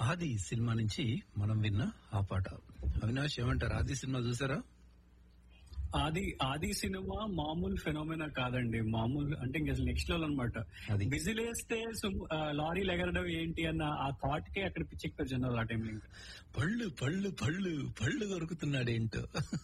ఆది సినిమా నుంచి మనం విన్న ఆ పాట అవినాష్ ఏమంటారు ఆది సినిమా చూసారా ఆది ఆది సినిమా మామూలు ఫెనోమెనా కాదండి మామూలు అంటే ఇంకా నెక్స్ట్ లెవెల్ అనమాట అది. విజిలేస్తే సుమ్- ఆ, లారీలు ఎగరడం ఏంటి అన్న ఆ థాట్ కే అక్కడ పిచ్చెక్కి జనాలు ఆ టైంలో ఇంకా పళ్ళు పళ్ళు పళ్ళు పళ్ళు కొరుకుతున్నాడు ఏంటో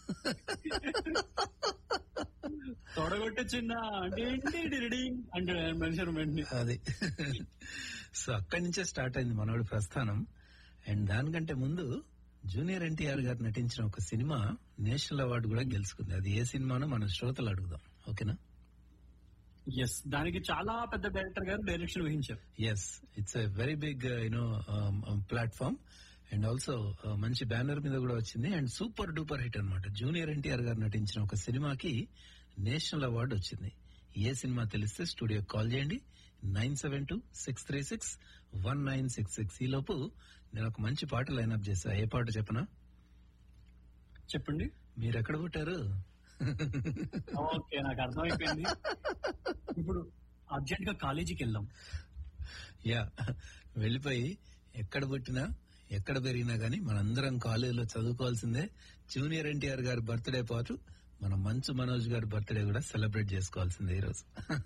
తొడగొట్టే చిన్న అంటే ఏంటి డిడిడింగ్ అంటే మనిషి వెంటనే అది సో అక్కడి నుంచే స్టార్ట్ అయింది మనోడి ప్రస్థానం అండ్ దానికంటే ముందు జూనియర్ ఎన్టీఆర్ గారు నటించిన ఒక సినిమా నేషనల్ అవార్డు కూడా గెలుచుకుంది అది ఏ సినిమానో మన శ్రోతలు అడుగుదాం ఓకేనా ఎస్ దానికి చాలా పెద్ద డైరెక్టర్ గారు డైరెక్షన్ వహించారు yes it's a very big you know platform and also మంచి బ్యానర్ మీద కూడా వచ్చింది అండ్ సూపర్ డూపర్ హిట్ అన్నమాట జూనియర్ ఎన్టీఆర్ గారు నటించిన ఒక సినిమాకి నేషనల్ అవార్డు వచ్చింది ఏ సినిమా తెలిస్తే స్టూడియో కాల్ చేయండి nine seven two six three six one nine six six ఈ లోపు నేను ఒక మంచి పాట లైన్అప్ చేశా ఏ పాట చెప్పనా చెప్పండి మీరు ఎక్కడ పుట్టారు ఓకే నాకు అర్థమైపోయింది ఇప్పుడు అర్జెంట్ గా కాలేజీకి వెళ్దాం యా వెళ్ళిపోయి ఎక్కడ పుట్టినా ఎక్కడ పెరిగినా గానీ మనందరం కాలేజీలో చదువుకోవాల్సిందే జూనియర్ ఎన్టీఆర్ గారి బర్త్డే పాటు మన మంచు మనోజ్ గారి బర్త్డే కూడా సెలబ్రేట్ చేసుకోవాల్సిందే ఈరోజు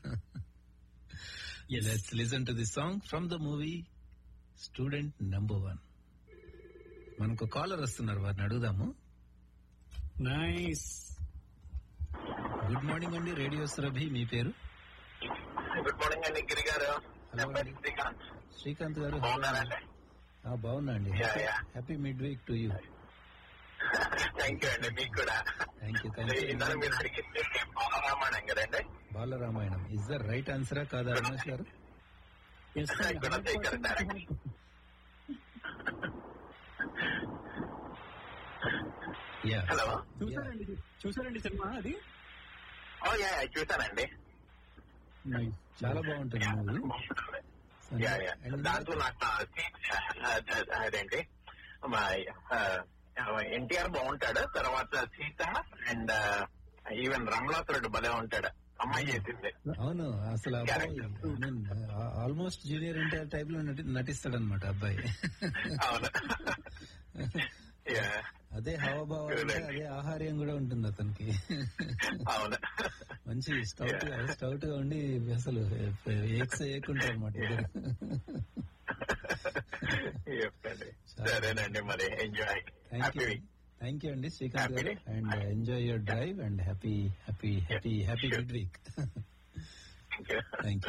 let's listen to the song from the movie student number one మనకు కాలర్ వస్తున్నారు వారిని అడుగుదాము నైస్ గుడ్ మార్నింగ్ అండి రేడియో సురభి మీ పేరు గుడ్ మార్నింగ్ అండి గిరి గారు Hello నా పేరు అండి. శ్రీకాంత్ శ్రీకాంత్ గారు బాగున్నారండి ఆ, బాగున్నా అండి Yeah, yeah. Happy mid week to you thank you అండి మీకు కూడా థ్యాంక్ యూ థ్యాంక్ ఇందాక యూ మీరు అడిగింది బాలరామాయణం కదండి బాలరామాయణం ఇస్ ద రైట్ ఆన్సరా కాదా Ramesh garu yes Good day, good day. Yeah hello చూసారండి చూసారండి సినిమా అది ఓ యా చూసానండి చాలా బాగుంటుంది మూవీ యా యా దాంట్లో నాకు సీట్ అదేంటి మా ఎన్టీఆర్ బాగుంటాడు తర్వాత సీత అండ్ ఈవెన్ రమలాసురుడు భలే ఉంటాడు అమ్మాయి చేసింది అవును అసలు అబ్బాయి ఆల్మోస్ట్ జూనియర్ ఎన్టీఆర్ టైప్ లో నటిస్తాడు అనమాట అబ్బాయి అవును యా అదే హావభావం అంటే అదే ఆహార్యం కూడా ఉంటుంది అతనికి అవును మంచి స్టౌట్ గా స్టౌట్ గా ఉండి అసలు ఏక్స్ ఏకుంటారు అనమాట ఇద్దరు చెప్పండి సరేనండి మరి enjoy thank happy you week thank you అండి Srikanth Happy garu day. And enjoy your drive and happy happy happy happy good week thank you thank you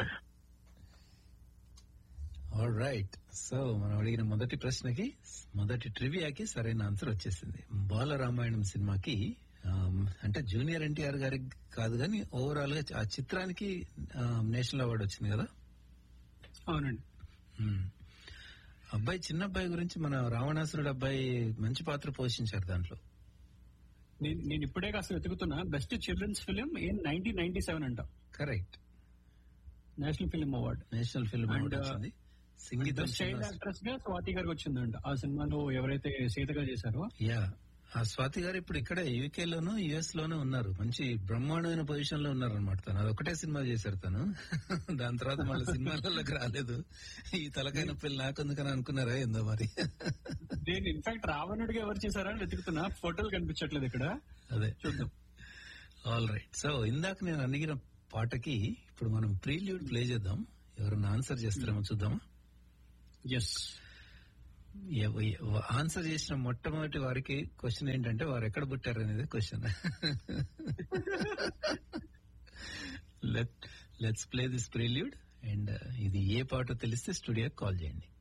all right so మనం అడిగిన మొదటి ప్రశ్నకి మొదటి ట్రివియాకి సరైన ఆన్సర్ వచ్చేసింది బాలరామాయణం సినిమాకి ఆమ్, అంటే జూనియర్ ఎన్టీఆర్ గారికి కాదు కానీ ఓవరాల్ గా ఆ చిత్రానికి ఆమ్, నేషనల్ అవార్డు వచ్చింది కదా అవునండి మ్మ్. అబ్బాయి చిన్న అబ్బాయి గురించి మన రావణాసురుడు అబ్బాయి మంచి పాత్ర పోషించారు దాంట్లో నేను నేను ఇప్పుడే కాస్త వెతుకుతున్నా best children's film in nineteen ninety seven అంట correct national film award national film And, award uh, వచ్చింది సంగీతం బెస్ట్ చైల్డ్ శ్రీనివాస్. యాక్ట్రెస్ గా స్వాతి గారికి వచ్చిందంట ఆ సినిమాలో ఎవరైతే సీతగా చేశారో యా ఆ స్వాతి గారు ఇప్పుడు ఇక్కడ యూకే లోను యుఎస్ లోనూ ఉన్నారు మంచి బ్రహ్మాండమైన పొజిషన్ లో ఉన్నారు అనమాట తను అదొకటే సినిమా చేశారు తను దాని తర్వాత మళ్ళీ సినిమాలలోకి రాలేదు ఈ తలకాయ నొప్పిలు నాకెందుకని అనుకున్నారా ఏందో మరి నేను ఇన్ఫాక్ట్ రావణుడిగా ఎవరు చేశారా అని వెతుకుతున్నా ఫోటోలు కనిపించట్లేదు ఇక్కడ అదే చూద్దాం ఆల్ రైట్ సో ఇందాక నేను అడిగిన పాటకి ఇప్పుడు మనం ప్రీల్యూడ్ ప్లే చేద్దాం ఎవరన్నా ఆన్సర్ చేస్తారేమో చూద్దామా ఎస్ ఆన్సర్ చేసిన మొట్టమొదటి వారికి క్వశ్చన్ ఏంటంటే వారు ఎక్కడ పుట్టారు అనేది question let let's play this prelude and ఇది ఏ పాట తెలిస్తే స్టూడియో కాల్ చేయండి